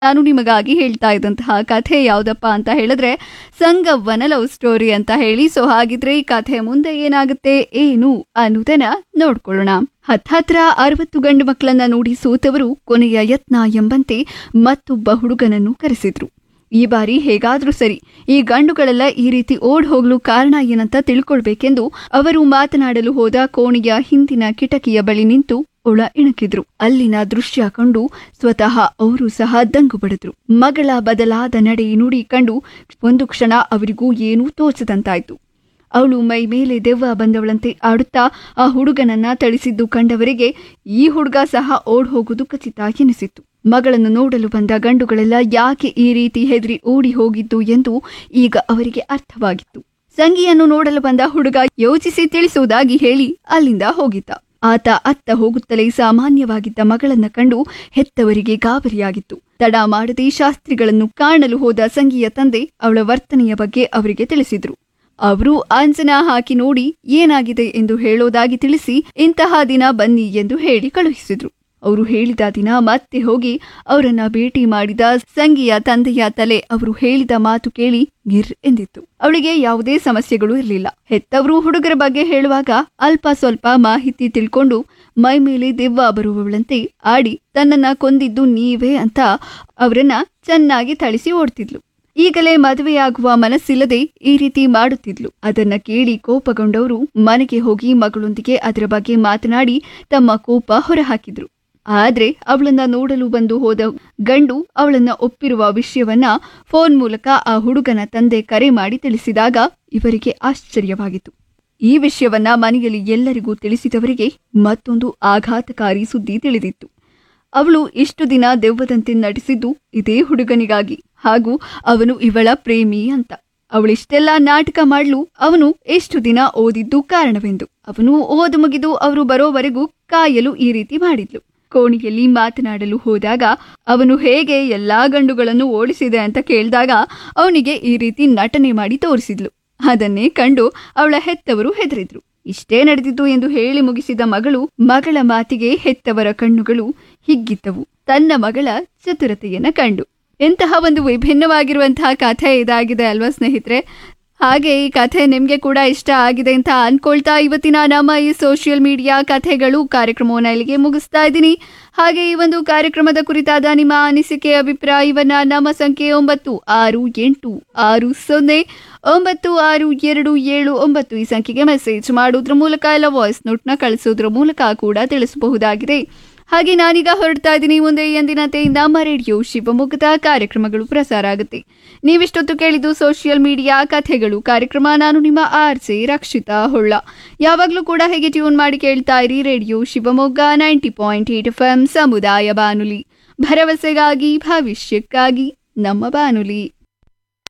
ನಾನು ನಿಮಗಾಗಿ ಹೇಳ್ತಾ ಇದ್ದಂತಹ ಕಥೆ ಯಾವ್ದಪ್ಪ ಅಂತ ಹೇಳಿದ್ರೆ ಸಂಗವ್ವನ ಲವ್ ಸ್ಟೋರಿ ಅಂತ ಹೇಳಿ ಸೊ ಹಾಗಿದ್ರೆ ಈ ಕಥೆ ಮುಂದೆ ಏನಾಗುತ್ತೆ ಏನು ಅನ್ನೋದನ್ನ ನೋಡ್ಕೊಳ್ಳೋಣ ಹತ್ತತ್ರ ಅರವತ್ತು ಗಂಡು ಮಕ್ಕಳನ್ನ ನೋಡಿ ಸೋತವರು ಕೊನೆಯ ಯತ್ನ ಎಂಬಂತೆ ಮತ್ತೊಬ್ಬ ಹುಡುಗನನ್ನು ಕರೆಸಿದ್ರು ಈ ಬಾರಿ ಹೇಗಾದ್ರೂ ಸರಿ ಈ ಗಂಡುಗಳೆಲ್ಲ ಈ ರೀತಿ ಓಡ್ ಹೋಗ್ಲು ಕಾರಣ ಏನಂತ ತಿಳ್ಕೊಳ್ಬೇಕೆಂದು ಅವರು ಮಾತನಾಡಲು ಹೋದ ಕೋಣೆಯ ಹಿಂದಿನ ಕಿಟಕಿಯ ಬಳಿ ನಿಂತು ಒಳ ಇಣಕಿದ್ರು ಅಲ್ಲಿನ ದೃಶ್ಯ ಕಂಡು ಸ್ವತಃ ಅವರು ಸಹ ದಂಗು ಬಡಿದ್ರು ಮಗಳ ಬದಲಾದ ನಡೆ ನುಡಿ ಕಂಡು ಒಂದು ಕ್ಷಣ ಅವರಿಗೂ ಏನೂ ತೋಚದಂತಾಯ್ತು ಅವಳು ಮೈ ಮೇಲೆ ದೆವ್ವ ಬಂದವಳಂತೆ ಆಡುತ್ತಾ ಆ ಹುಡುಗನನ್ನ ಥಳಿಸಿದ್ದು ಕಂಡವರಿಗೆ ಈ ಹುಡುಗ ಸಹ ಓಡ್ ಹೋಗುವುದು ಖಚಿತ ಎನಿಸಿತ್ತು ಮಗಳನ್ನು ನೋಡಲು ಬಂದ ಗಂಡುಗಳೆಲ್ಲ ಯಾಕೆ ಈ ರೀತಿ ಹೆದರಿ ಓಡಿ ಹೋಗಿದ್ದು ಎಂದು ಈಗ ಅವರಿಗೆ ಅರ್ಥವಾಗಿತ್ತು ಸಂಗಿಯನ್ನು ನೋಡಲು ಬಂದ ಹುಡುಗ ಯೋಚಿಸಿ ತಿಳಿಸುವುದಾಗಿ ಹೇಳಿ ಅಲ್ಲಿಂದ ಹೋಗಿದ್ದ ಆತ ಅತ್ತ ಹೋಗುತ್ತಲೇ ಸಾಮಾನ್ಯವಾಗಿದ್ದ ಮಗಳನ್ನ ಕಂಡು ಹೆತ್ತವರಿಗೆ ಗಾಬರಿಯಾಗಿತ್ತು ತಡ ಮಾಡದೆ ಶಾಸ್ತ್ರಿಗಳನ್ನು ಕಾಣಲು ಹೋದ ಸಂಗಿಯ ತಂದೆ ಅವಳ ವರ್ತನೆಯ ಬಗ್ಗೆ ಅವರಿಗೆ ತಿಳಿಸಿದ್ರು ಅವರು ಅಂಜನ ಹಾಕಿ ನೋಡಿ ಏನಾಗಿದೆ ಎಂದು ಹೇಳೋದಾಗಿ ತಿಳಿಸಿ ಇಂತಹ ದಿನ ಬನ್ನಿ ಎಂದು ಹೇಳಿ ಕಳುಹಿಸಿದ್ರು ಅವರು ಹೇಳಿದ ದಿನ ಮತ್ತೆ ಹೋಗಿ ಅವರನ್ನ ಭೇಟಿ ಮಾಡಿದ ಸಂಗಿಯ ತಂದೆಯ ತಲೆ ಅವರು ಹೇಳಿದ ಮಾತು ಕೇಳಿ ಗಿರ್ ಎಂದಿತ್ತು ಅವಳಿಗೆ ಯಾವುದೇ ಸಮಸ್ಯೆಗಳು ಇರಲಿಲ್ಲ ಹೆತ್ತವರು ಹುಡುಗರ ಬಗ್ಗೆ ಹೇಳುವಾಗ ಅಲ್ಪ ಸ್ವಲ್ಪ ಮಾಹಿತಿ ತಿಳ್ಕೊಂಡು ಮೈ ಮೇಲೆ ದೆವ್ವ ಬರುವವಳಂತೆ ಆಡಿ ತನ್ನನ್ನ ಕೊಂದಿದ್ದು ನೀವೇ ಅಂತ ಅವರನ್ನ ಚೆನ್ನಾಗಿ ಥಳಿಸಿ ಓಡ್ತಿದ್ಲು ಈಗಲೇ ಮದುವೆಯಾಗುವ ಮನಸ್ಸಿಲ್ಲದೆ ಈ ರೀತಿ ಮಾಡುತ್ತಿದ್ಲು ಅದನ್ನ ಕೇಳಿ ಕೋಪಗೊಂಡವರು ಮನೆಗೆ ಹೋಗಿ ಮಗಳೊಂದಿಗೆ ಅದರ ಬಗ್ಗೆ ಮಾತನಾಡಿ ತಮ್ಮ ಕೋಪ ಹೊರಹಾಕಿದ್ರು ಆದ್ರೆ ಅವಳನ್ನ ನೋಡಲು ಬಂದು ಹೋದ ಗಂಡು ಅವಳನ್ನ ಒಪ್ಪಿರುವ ವಿಷಯವನ್ನ ಫೋನ್ ಮೂಲಕ ಆ ಹುಡುಗನ ತಂದೆ ಕರೆ ಮಾಡಿ ತಿಳಿಸಿದಾಗ ಇವರಿಗೆ ಆಶ್ಚರ್ಯವಾಗಿತ್ತು ಈ ವಿಷಯವನ್ನ ಮನೆಯಲ್ಲಿ ಎಲ್ಲರಿಗೂ ತಿಳಿಸಿದವರಿಗೆ ಮತ್ತೊಂದು ಆಘಾತಕಾರಿ ಸುದ್ದಿ ತಿಳಿದಿತ್ತು ಅವಳು ಇಷ್ಟು ದಿನ ದೆವ್ವದಂತೆ ನಟಿಸಿದ್ದು ಇದೇ ಹುಡುಗನಿಗಾಗಿ ಹಾಗೂ ಅವನು ಇವಳ ಪ್ರೇಮಿ ಅಂತ ಅವಳಿಷ್ಟೆಲ್ಲ ನಾಟಕ ಮಾಡಲು ಅವನು ಎಷ್ಟು ದಿನ ಓದಿದ್ದು ಕಾರಣವೆಂದು ಅವನು ಓದು ಮುಗಿದು ಅವರು ಬರೋವರೆಗೂ ಕಾಯಲು ಈ ರೀತಿ ಮಾಡಿದ್ಲು ಕೋಣಿಯಲ್ಲಿ ಮಾತನಾಡಲು ಹೋದಾಗ ಅವನು ಹೇಗೆ ಎಲ್ಲಾ ಗಂಡುಗಳನ್ನು ಓಡಿಸಿದೆ ಅಂತ ಕೇಳಿದಾಗ ಅವನಿಗೆ ಈ ರೀತಿ ನಟನೆ ಮಾಡಿ ತೋರಿಸಿದ್ಲು ಅದನ್ನೇ ಕಂಡು ಅವಳ ಹೆತ್ತವರು ಹೆದರಿದ್ರು ಇಷ್ಟೇ ನಡೆದಿದ್ದು ಎಂದು ಹೇಳಿ ಮುಗಿಸಿದ ಮಗಳು ಮಗಳ ಮಾತಿಗೆ ಹೆತ್ತವರ ಕಣ್ಣುಗಳು ಹಿಗ್ಗಿದ್ದವು ತನ್ನ ಮಗಳ ಚತುರತೆಯನ್ನ ಕಂಡು ಎಂತಹ ಒಂದು ವಿಭಿನ್ನವಾಗಿರುವಂತಹ ಕಥೆ ಇದಾಗಿದೆ ಅಲ್ವಾ ಸ್ನೇಹಿತರೆ ಹಾಗೆ ಈ ಕಥೆ ನಿಮಗೆ ಕೂಡ ಇಷ್ಟ ಆಗಿದೆ ಅಂತ ಅನ್ಕೊಳ್ತಾ ಇವತ್ತಿನ ನಮ್ಮ ಈ ಸೋಷಿಯಲ್ ಮೀಡಿಯಾ ಕಥೆಗಳು ಕಾರ್ಯಕ್ರಮವನ್ನು ಇಲ್ಲಿಗೆ ಮುಗಿಸ್ತಾ ಇದ್ದೀನಿ ಹಾಗೆ ಈ ಒಂದು ಕಾರ್ಯಕ್ರಮದ ಕುರಿತಾದ ನಿಮ್ಮ ಅನಿಸಿಕೆ ಅಭಿಪ್ರಾಯವನ್ನ ನಮ್ಮ ಸಂಖ್ಯೆ ಒಂಬತ್ತು ಆರು ಎಂಟು ಆರು ಸೊನ್ನೆ ಒಂಬತ್ತು ಆರು ಎರಡು ಏಳು ಒಂಬತ್ತು ಈ ಸಂಖ್ಯೆಗೆ ಮೆಸೇಜ್ ಮಾಡೋದ್ರ ಮೂಲಕ ಇಲ್ಲ ವಾಯ್ಸ್ ನೋಟ್ನ ಕಳಿಸೋದ್ರ ಮೂಲಕ ಕೂಡ ತಿಳಿಸಬಹುದಾಗಿದೆ ಹಾಗೆ ನಾನೀಗ ಹೊರಡ್ತಾ ಇದ್ದೀನಿ ಮುಂದೆ ಎಂದಿನಂತೆ ನಮ್ಮ ರೇಡಿಯೋ ಶಿವಮೊಗ್ಗದ ಕಾರ್ಯಕ್ರಮಗಳು ಪ್ರಸಾರ ಆಗುತ್ತೆ ನೀವಿಷ್ಟೊತ್ತು ಕೇಳಿದ್ದು ಸೋಷಿಯಲ್ ಮೀಡಿಯಾ ಕಥೆಗಳು ಕಾರ್ಯಕ್ರಮ ನಾನು ನಿಮ್ಮ ಆರ್ಜೆ ರಕ್ಷಿತಾ ಹೊಳ್ಳ ಯಾವಾಗಲೂ ಕೂಡ ಹೇಗೆ ಟ್ಯೂನ್ ಮಾಡಿ ಕೇಳ್ತಾ ಇರಿ radio Shivamogga ninety point eight F M ಸಮುದಾಯ ಬಾನುಲಿ ಭರವಸೆಗಾಗಿ ಭವಿಷ್ಯಕ್ಕಾಗಿ ನಮ್ಮ ಬಾನುಲಿ